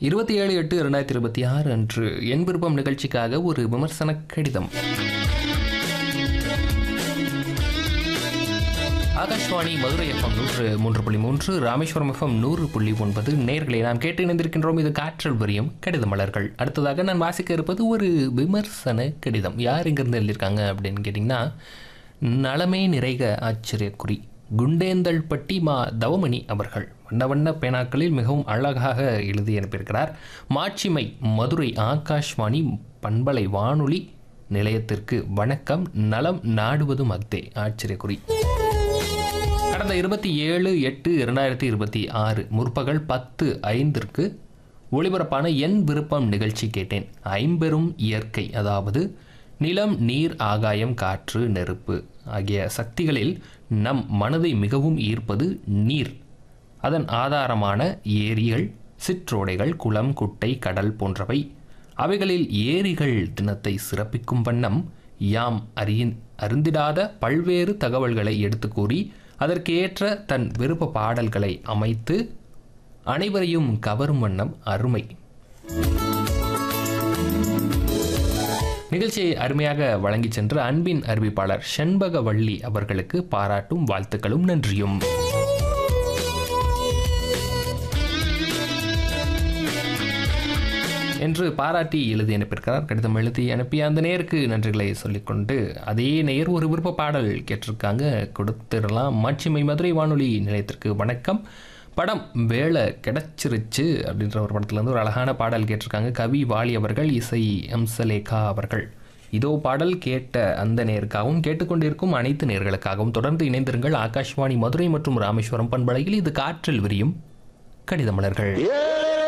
இருபத்தி ஏழு எட்டு இரண்டாயிரத்தி இருபத்தி ஆறு அன்று என் விருப்பம் நிகழ்ச்சிக்காக ஒரு விமர்சன கடிதம் ஆகாஷ்வாணி மதுரை எஃப்எம் நூற்று மூன்று புள்ளி மூன்று ராமேஸ்வரம் எஃப்எம் நூறு புள்ளி ஒன்பது நேர்களை நாம் கேட்டு இணைந்திருக்கின்றோம் இது காற்றல் வரியும் கடித மலர்கள் அடுத்ததாக நான் வாசிக்க இருப்பது ஒரு விமர்சன கடிதம் யார் இங்கிருந்து எழுதியிருக்காங்க அப்படின்னு கேட்டிங்கன்னா நலமே நிறைக ஆச்சரியக்குறி குண்டேந்தல்பட்டி மா தவமணி அவர்கள் வண்ண வண்ண பேனாக்களில் மிகவும் அழகாக எழுதி அனுப்பியிருக்கிறார் மாட்சிமை மதுரை ஆகாஷ்வாணி பண்பலை வானொலி நிலையத்திற்கு வணக்கம் நலம் நாடுவதும் அக்தே ஆச்சரியக்குறி கடந்த இருபத்தி ஏழு எட்டு இரண்டாயிரத்தி இருபத்தி ஆறு முற்பகல் பத்து ஐந்திற்கு ஒளிபரப்பான என் விருப்பம் நிகழ்ச்சி கேட்டேன் ஐம்பெரும் இயற்கை அதாவது நிலம் நீர் ஆகாயம் காற்று நெருப்பு ஆகிய சக்திகளில் நம் மனதை மிகவும் ஈர்ப்பது நீர் அதன் ஆதாரமான ஏரிகள் சிற்றோடைகள் குளம் குட்டை கடல் போன்றவை அவைகளில் ஏரிகள் தினத்தை சிறப்பிக்கும் வண்ணம் யாம் அறிய அருந்திடாத பல்வேறு தகவல்களை எடுத்து கூறி அதற்கேற்ற தன் விருப்ப பாடல்களை அமைத்து அனைவரையும் கவரும் வண்ணம் அருமை நிகழ்ச்சியை அருமையாக வழங்கிச் சென்ற அன்பின் அறிவிப்பாளர் செண்பகவள்ளி அவர்களுக்கு பாராட்டும் வாழ்த்துக்களும் நன்றியும் என்று பாராட்டி எழுதி அனுப்பியிருக்கிறார் கடிதம் எழுதி அனுப்பி அந்த நேருக்கு நன்றிகளை சொல்லிக்கொண்டு அதே நேர் ஒரு விருப்ப பாடல் கேட்டிருக்காங்க கொடுத்துடலாம் மாட்சிமை மதுரை வானொலி நிலையத்திற்கு வணக்கம் படம் வேலை கிடைச்சிருச்சு அப்படின்ற ஒரு படத்துலேருந்து ஒரு அழகான பாடல் கேட்டிருக்காங்க கவி வாலி அவர்கள் இசை எம்சலேகா அவர்கள் இதோ பாடல் கேட்ட அந்த நேருக்காகவும் கேட்டுக்கொண்டிருக்கும் அனைத்து நேர்களுக்காகவும் தொடர்ந்து இணைந்திருங்கள் ஆகாஷ்வாணி மதுரை மற்றும் ராமேஸ்வரம் பண்பலையில் இது காற்றில் விரியும் கடிதமலர்கள் ஏழை